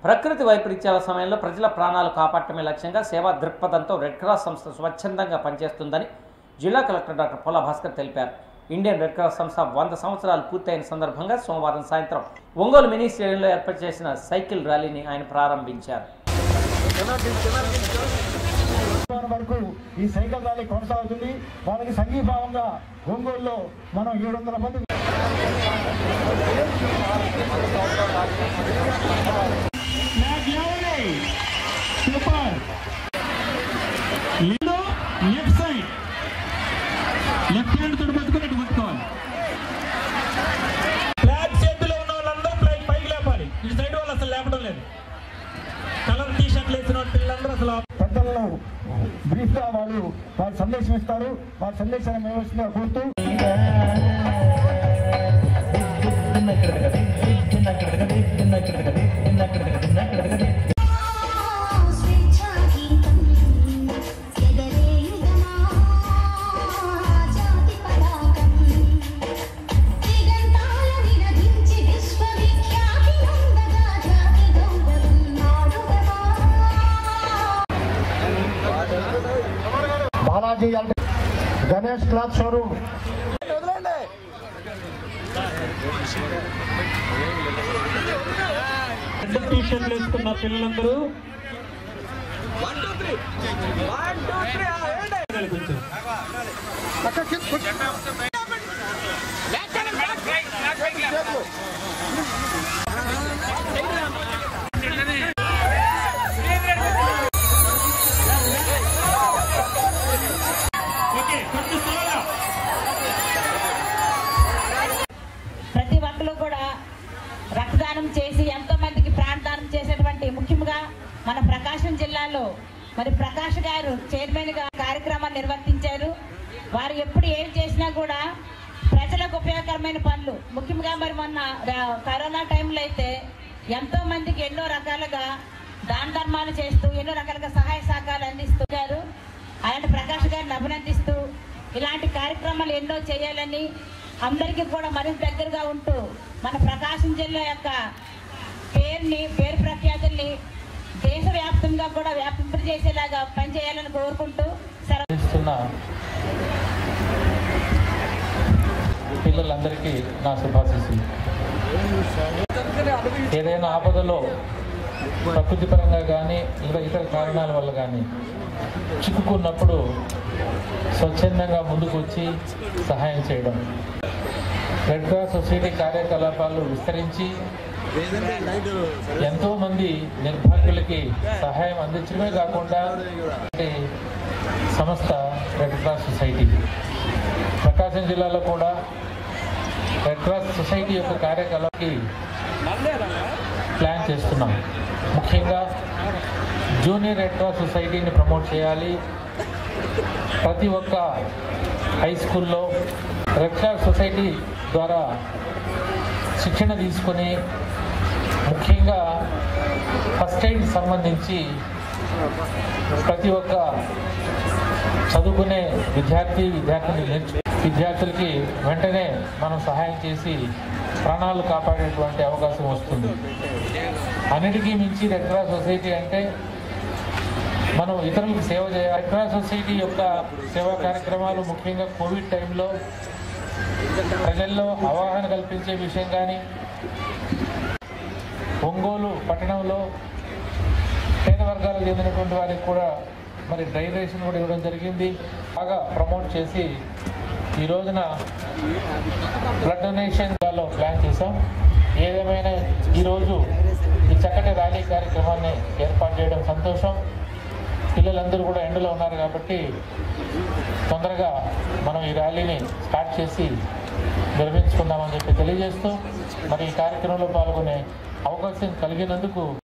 ప్రకృతి వైపరీత్యాల సమయంలో ప్రజల ప్రాణాలు కాపాడటమే లక్ష్యంగా సేవా దృక్పథంతో రెడ్ క్రాస్ సంస్థ స్వచ్ఛందంగా పనిచేస్తుందని జిల్లా కలెక్టర్ డాక్టర్ పోలా భాస్కర్ తెలిపారు ఇండియన్ రెడ్ క్రాస్ సంస్థ వంద సంవత్సరాలు పూర్తయిన సందర్భంగా సోమవారం సాయంత్రం ఒంగోలు మినీ స్టేడియంలో ఏర్పాటు చేసిన సైకిల్ ర్యాలీని ఆయన ప్రారంభించారు సంవత్సరం వరకు ఈ సైకిల్ ర్యాలీ కొనసాగుతుంది వాళ్ళకి సంఘీభావంగా ఒంగోలులో మనం ఏడు వందల మంది super left side left hand తోటి పట్టుకున్నట్టు పట్టుకోవాలి ఫ్లాగ్ చేతిలో ఉన్న వాళ్ళందరూ ఫ్లాగ్ పైకి లేపాలి ఈ సైడ్ వాళ్ళు అసలు లేపడం లేదు కలర్ టీ షర్ట్లు వేసిన వాళ్ళు పిల్లలందరూ అసలు పెద్దలను బ్రీఫ్ గా వాళ్ళు వారి సందేశం ఇస్తారు వారి సందేశాన్ని మేవలసిందిగా కోరుతూ స్వేచ్ఛాగీతం ఎగరేయుదమా జాతి పతాకం దిగంతాల విరగించి విశ్వవిఖ్యాతి నందగా జాతి గౌరవం నాడుదమా బాలాజీ అంటే గణేష్ క్లాత్ షోరూమ్ రెండు టీ షర్ట్లు వేసుకున్న పిల్లలందరూ కొంచెం. ఓకే కొంచెం స్లోగా ప్రతి ఒక్కరు కూడా రక్తదానం చేసి ఎంతో మందికి ప్రాణదానం చేసేటువంటి ముఖ్యంగా మన ప్రకాశం జిల్లాలో మరి ప్రకాష్ గారు చైర్మన్ గా కార్యక్రమాన్ని నిర్వర్తించారు వారు ఎప్పుడు ఏం చేసినా కూడా ప్రజలకు ఉపయోగకరమైన పనులు ముఖ్యంగా మరి మొన్న ర- కరోనా టైంలో అయితే ఎంతో మందికి ఎన్నో రకాలుగా దాన ధర్మాలు చేస్తూ ఎన్నో రకాలుగా సహాయ సహకారాలు అందిస్తున్నారు అలాంటి ప్రకాష్ గారిని అభినందిస్తూ ఇలాంటి కార్యక్రమాలు ఎన్నో చేయాలని అందరికీ కూడా మరింత దగ్గరగా ఉంటూ మన ప్రకాశం జిల్లా యొక్క పేరుని పేరు ప్రఖ్యాతుల్ని దేశవ్యాప్తంగా కూడా వ్యాపింపజేసేలాగా పనిచేయాలని కోరుకుంటూ సెలవు ఇస్తున్న పిల్లలందరికీ నా శుభాశీస్సులు ఏదైనా ఆపదలో ప్రకృతి పరంగా కానీ లేదా ఇతర కారణాల వల్ల కానీ చిక్కుకున్నప్పుడు స్వచ్ఛందంగా ముందుకు వచ్చి సహాయం చేయడం రెడ్ క్రాస్ సొసైటీ కార్యకలాపాలు విస్తరించి ఎంతో మంది నిర్భాగ్యులకి సహాయం అందించడమే కాకుండా ఈ సంస్థ రెడ్ క్రాస్ సొసైటీ ప్రకాశం జిల్లాలో కూడా రెడ్ క్రాస్ సొసైటీ యొక్క కార్యకలాపానికి ప్లాన్ చేస్తున్నాం ముఖ్యంగా జూనియర్ రెడ్ క్రాస్ సొసైటీని ప్రమోట్ చేయాలి ప్రతి ఒక్క హై స్కూల్లో రెడ్ క్రాస్ సొసైటీ ద్వారా శిక్షణ తీసుకొని ముఖ్యంగా ఫస్ట్ ఎయిడ్ సంబంధించి ప్రతి ఒక్క చదువుకునే విద్యార్థి విద్యార్థిని నేర్చు విద్యార్థులకి వెంటనే మనం సహాయం చేసి ప్రాణాలు కాపాడేటువంటి అవకాశం వస్తుంది అన్నిటికీ మించి రెడ్ క్రాస్ సొసైటీ అంటే మనం ఇతరులకు సేవ చేయాలి రెడ్ క్రాస్ సొసైటీ యొక్క సేవా కార్యక్రమాలు ముఖ్యంగా కోవిడ్ టైంలో ప్రజల్లో అవగాహన కల్పించే విషయం కానీ ఒంగోలు పట్టణంలో పేద వర్గాలకు చెందినటువంటి వారికి కూడా మరి డ్రై రేషన్ కూడా ఇవ్వడం జరిగింది బాగా ప్రమోట్ చేసి ఈ రోజున బ్లడ్ డొనేషన్ లో ప్లాన్ చేసాం ఏదేమైనా ఈరోజు ఈ చక్కటి ర్యాలీ కార్యక్రమాన్ని ఏర్పాటు చేయడం సంతోషం పిల్లలందరూ కూడా ఎండలో ఉన్నారు కాబట్టి తొందరగా మనం ఈ ర్యాలీని స్టార్ట్ చేసి నిర్వహించుకుందామని చెప్పి తెలియజేస్తూ మరి ఈ కార్యక్రమంలో పాల్గొనే అవకాశం కలిగినందుకు